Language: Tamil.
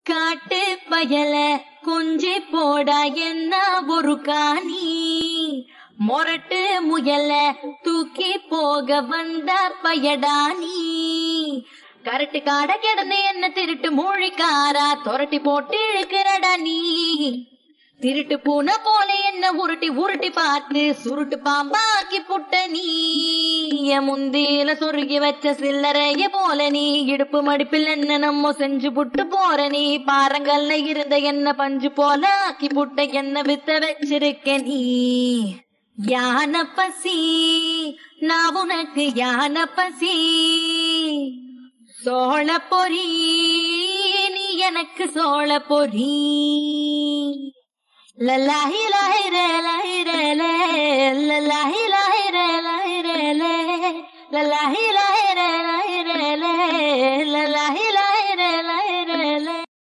காட்டு பயல கொஞ்சி போடா என்ன ஒரு காணி மொரட்டு முயல தூக்கி போக வந்த பயடா நீ கரட்டு காட கிடந்து என்ன திருட்டு மூழிக்காரா துரட்டி போட்டு இழுக்கிறடா நீ திருட்டு பூனை போல என்ன உருட்டி உருட்டி பார்த்து சுருட்டு பாம்பாக்கி புட்ட நீ என் முந்தியில சொருகி வச்ச சில்லறைய போல நீ இடுப்பு மடிப்பில் என்ன நம்ம செஞ்சு புட்டு போற நீ பாறங்கல்ல இருந்த என்ன பஞ்சு போல ஆக்கி புட்ட என்ன வித்த வச்சிருக்க நீ யான பசி நான் உனக்கு யான பசி சோழ பொறி நீ எனக்கு சோழ பொறி லல்லாஹி லாஹி ரே லாஹி ரே லே லல்லாஹி லாஹி ரே லாஹி ரே லே லல்லாஹி லாஹி ரே லாஹி ரே லே லல்லாஹி